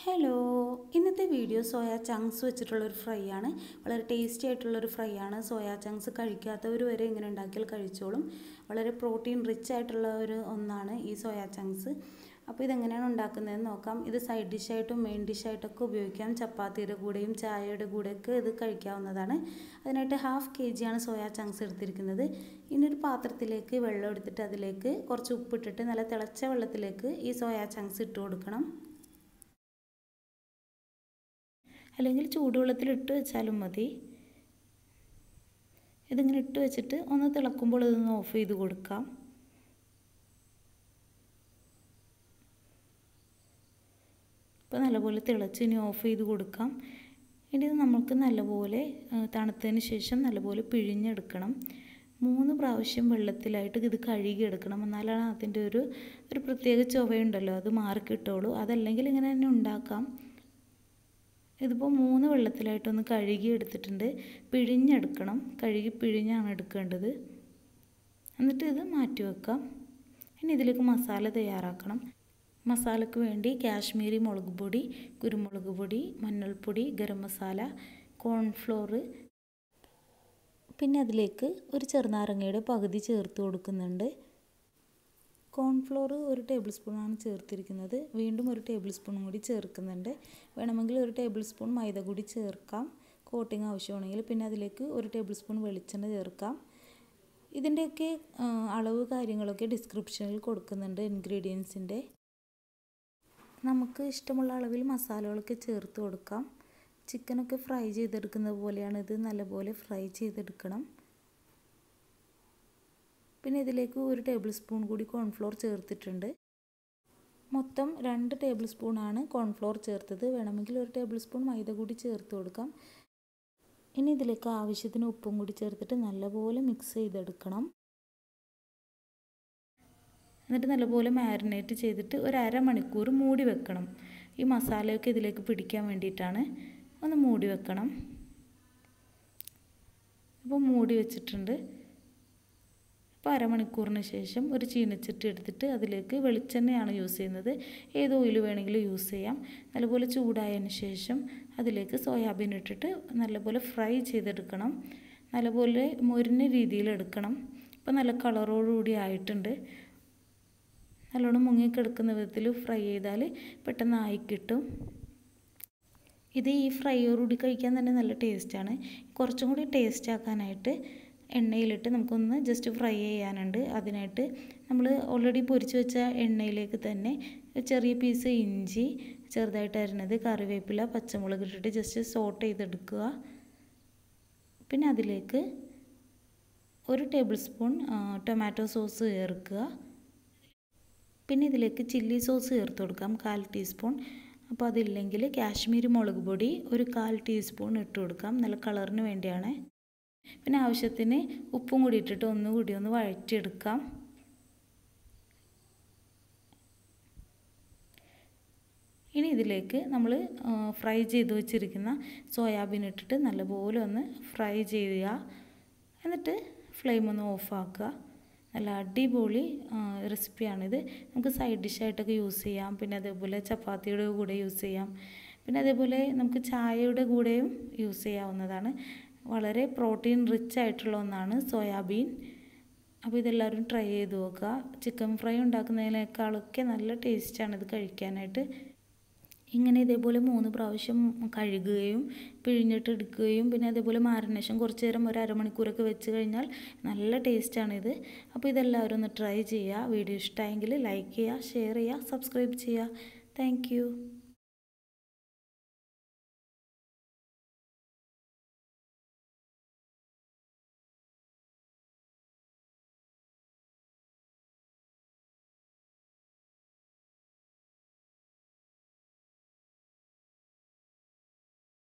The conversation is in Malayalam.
ഹലോ ഇന്നത്തെ വീഡിയോ സോയ ചങ്ക്സ് വെച്ചിട്ടുള്ളൊരു ഫ്രൈ ആണ് വളരെ ടേസ്റ്റി ആയിട്ടുള്ളൊരു ഫ്രൈ ആണ് സോയ ചങ്ക്സ് കഴിക്കാത്തവർ വരെ ഇങ്ങനെ ഉണ്ടാക്കിയാൽ കഴിച്ചോളും വളരെ പ്രോട്ടീൻ റിച്ച് ആയിട്ടുള്ള ഒരു ഒന്നാണ് ഈ സോയ ചങ്ക്സ് അപ്പോൾ ഇതെങ്ങനെയാണ് ഉണ്ടാക്കുന്നതെന്ന് നോക്കാം ഇത് സൈഡ് ഡിഷായിട്ടും മെയിൻ ഡിഷായിട്ടൊക്കെ ഉപയോഗിക്കാം ചപ്പാത്തിയുടെ കൂടെയും ചായയുടെ കൂടെയൊക്കെ ഇത് കഴിക്കാവുന്നതാണ് അതിനായിട്ട് ഹാഫ് കെ ജിയാണ് സോയ ചങ്ക്സ് എടുത്തിരിക്കുന്നത് ഇനി ഒരു പാത്രത്തിലേക്ക് വെള്ളം എടുത്തിട്ട് അതിലേക്ക് കുറച്ച് ഉപ്പിട്ടിട്ട് നല്ല തിളച്ച വെള്ളത്തിലേക്ക് ഈ സോയ ചങ്ക്സ് ഇട്ട് കൊടുക്കണം അല്ലെങ്കിൽ ചൂടുവെള്ളത്തിൽ ഇട്ട് വെച്ചാലും മതി ഇതിങ്ങനെ ഇട്ട് വെച്ചിട്ട് ഒന്ന് തിളക്കുമ്പോൾ ഇതൊന്ന് ഓഫ് ചെയ്ത് കൊടുക്കാം ഇപ്പോൾ നല്ലപോലെ തിളച്ച് ഇനി ഓഫ് ചെയ്ത് കൊടുക്കാം ഇനി ഇത് നമുക്ക് നല്ലപോലെ തണുത്തതിന് ശേഷം നല്ലപോലെ പിഴിഞ്ഞെടുക്കണം മൂന്ന് പ്രാവശ്യം വെള്ളത്തിലായിട്ട് ഇത് കഴുകിയെടുക്കണം എന്നാലാണ് അതിൻ്റെ ഒരു ഒരു പ്രത്യേക ചൊവയുണ്ടല്ലോ അത് മാറിക്കിട്ടുള്ളൂ അതല്ലെങ്കിൽ ഇങ്ങനെ തന്നെ ഉണ്ടാക്കാം ഇതിപ്പോൾ മൂന്ന് വെള്ളത്തിലായിട്ടൊന്ന് കഴുകി എടുത്തിട്ടുണ്ട് പിഴിഞ്ഞെടുക്കണം കഴുകി പിഴിഞ്ഞാണ് എടുക്കേണ്ടത് എന്നിട്ട് ഇത് മാറ്റി വെക്കാം ഇനി ഇതിലേക്ക് മസാല തയ്യാറാക്കണം മസാലയ്ക്ക് വേണ്ടി കാശ്മീരി മുളക് പൊടി കുരുമുളക് പൊടി മഞ്ഞൾപ്പൊടി ഗരം മസാല കോൺഫ്ലോർ പിന്നെ അതിലേക്ക് ഒരു ചെറുനാരങ്ങയുടെ പകുതി ചേർത്ത് കൊടുക്കുന്നുണ്ട് കോൺഫ്ലോർ ഒരു ടേബിൾ സ്പൂണാണ് ചേർത്തിരിക്കുന്നത് വീണ്ടും ഒരു ടേബിൾ സ്പൂണും കൂടി ചേർക്കുന്നുണ്ട് വേണമെങ്കിൽ ഒരു ടേബിൾ സ്പൂൺ മൈദ കൂടി ചേർക്കാം കോട്ടിങ് ആവശ്യമാണെങ്കിൽ പിന്നെ അതിലേക്ക് ഒരു ടേബിൾ സ്പൂൺ വെളിച്ചെണ്ണ ചേർക്കാം ഇതിൻ്റെയൊക്കെ അളവ് കാര്യങ്ങളൊക്കെ ഡിസ്ക്രിപ്ഷനിൽ കൊടുക്കുന്നുണ്ട് ഇൻഗ്രീഡിയൻസിൻ്റെ നമുക്ക് ഇഷ്ടമുള്ള അളവിൽ മസാലകളൊക്കെ ചേർത്ത് കൊടുക്കാം ചിക്കനൊക്കെ ഫ്രൈ ചെയ്തെടുക്കുന്നത് പോലെയാണ് ഇത് നല്ലപോലെ ഫ്രൈ ചെയ്തെടുക്കണം പിന്നെ ഇതിലേക്ക് ഒരു ടേബിൾ സ്പൂൺ കൂടി കോൺഫ്ലോർ ചേർത്തിട്ടുണ്ട് മൊത്തം രണ്ട് ടേബിൾ സ്പൂണാണ് കോൺഫ്ലോർ ചേർത്തത് വേണമെങ്കിൽ ഒരു ടേബിൾ സ്പൂൺ മൈദ കൂടി ചേർത്ത് കൊടുക്കാം ഇനി ഇതിലേക്ക് ആവശ്യത്തിന് ഉപ്പും കൂടി ചേർത്തിട്ട് നല്ലപോലെ മിക്സ് ചെയ്തെടുക്കണം എന്നിട്ട് നല്ലപോലെ മാരിനേറ്റ് ചെയ്തിട്ട് ഒരു അരമണിക്കൂർ മൂടി വെക്കണം ഈ മസാലയൊക്കെ ഇതിലേക്ക് പിടിക്കാൻ വേണ്ടിയിട്ടാണ് ഒന്ന് മൂടി വെക്കണം ഇപ്പോൾ മൂടി വെച്ചിട്ടുണ്ട് അപ്പോൾ അരമണിക്കൂറിന് ശേഷം ഒരു ചീനച്ചട്ടി എടുത്തിട്ട് അതിലേക്ക് വെളിച്ചെണ്ണയാണ് യൂസ് ചെയ്യുന്നത് ഏത് ഓയിൽ വേണമെങ്കിലും യൂസ് ചെയ്യാം നല്ലപോലെ ചൂടായതിന് ശേഷം അതിലേക്ക് സോയാബീൻ ഇട്ടിട്ട് നല്ലപോലെ ഫ്രൈ ചെയ്തെടുക്കണം നല്ലപോലെ മൊരിഞ്ഞ രീതിയിൽ എടുക്കണം ഇപ്പോൾ നല്ല കളറോടുകൂടി ആയിട്ടുണ്ട് നല്ലോണം മുങ്ങിക്കിടക്കുന്ന വിധത്തിൽ ഫ്രൈ ചെയ്താൽ പെട്ടെന്ന് ആയി കിട്ടും ഇത് ഈ ഫ്രൈയോടുകൂടി കഴിക്കാൻ തന്നെ നല്ല ടേസ്റ്റാണ് കുറച്ചും കൂടി ടേസ്റ്റ് ആക്കാനായിട്ട് എണ്ണയിലിട്ട് നമുക്കൊന്ന് ജസ്റ്റ് ഫ്രൈ ചെയ്യാനുണ്ട് അതിനായിട്ട് നമ്മൾ ഓൾറെഡി പൊരിച്ച് വെച്ച എണ്ണയിലേക്ക് തന്നെ ചെറിയ പീസ് ഇഞ്ചി ചെറുതായിട്ട് അരിഞ്ഞത് കറിവേപ്പില പച്ചമുളക് ഇട്ടിട്ട് ജസ്റ്റ് സോട്ട് ചെയ്തെടുക്കുക പിന്നെ അതിലേക്ക് ഒരു ടേബിൾ സ്പൂൺ ടൊമാറ്റോ സോസ് ചേർക്കുക പിന്നെ ഇതിലേക്ക് ചില്ലി സോസ് ചേർത്ത് കൊടുക്കാം കാൽ ടീസ്പൂൺ അപ്പോൾ അതില്ലെങ്കിൽ കാശ്മീരി മുളക് പൊടി ഒരു കാൽ ടീസ്പൂൺ ഇട്ട് കൊടുക്കാം നല്ല കളറിന് വേണ്ടിയാണ് പിന്നെ ആവശ്യത്തിന് ഉപ്പും കൂടി ഇട്ടിട്ട് ഒന്നുകൂടി ഒന്ന് വഴറ്റിയെടുക്കാം ഇനി ഇതിലേക്ക് നമ്മൾ ഫ്രൈ ചെയ്ത് വെച്ചിരിക്കുന്ന സോയാബീൻ ഇട്ടിട്ട് നല്ലപോലെ ഒന്ന് ഫ്രൈ ചെയ്യുക എന്നിട്ട് ഫ്ലെയിം ഒന്ന് ഓഫാക്കുക നല്ല അടിപൊളി റെസിപ്പിയാണിത് നമുക്ക് സൈഡ് ഡിഷായിട്ടൊക്കെ യൂസ് ചെയ്യാം പിന്നെ അതേപോലെ ചപ്പാത്തിയുടെ കൂടെ യൂസ് ചെയ്യാം പിന്നെ അതേപോലെ നമുക്ക് ചായയുടെ കൂടെയും യൂസ് ചെയ്യാവുന്നതാണ് വളരെ പ്രോട്ടീൻ റിച്ച് ആയിട്ടുള്ള ഒന്നാണ് സോയാബീൻ അപ്പോൾ ഇതെല്ലാവരും ട്രൈ ചെയ്ത് നോക്കുക ചിക്കൻ ഫ്രൈ ഉണ്ടാക്കുന്നതിനേക്കാളൊക്കെ നല്ല ടേസ്റ്റാണ് ഇത് കഴിക്കാനായിട്ട് ഇങ്ങനെ ഇതേപോലെ മൂന്ന് പ്രാവശ്യം കഴുകുകയും പിഴിഞ്ഞിട്ട് എടുക്കുകയും പിന്നെ അതേപോലെ മാരിനേഷൻ കുറച്ച് നേരം ഒരു അരമണിക്കൂറൊക്കെ വെച്ച് കഴിഞ്ഞാൽ നല്ല ടേസ്റ്റാണിത് അപ്പോൾ ഇതെല്ലാവരും ഒന്ന് ട്രൈ ചെയ്യുക വീഡിയോ ഇഷ്ടമായെങ്കിൽ ലൈക്ക് ചെയ്യുക ഷെയർ ചെയ്യുക സബ്സ്ക്രൈബ് ചെയ്യുക താങ്ക്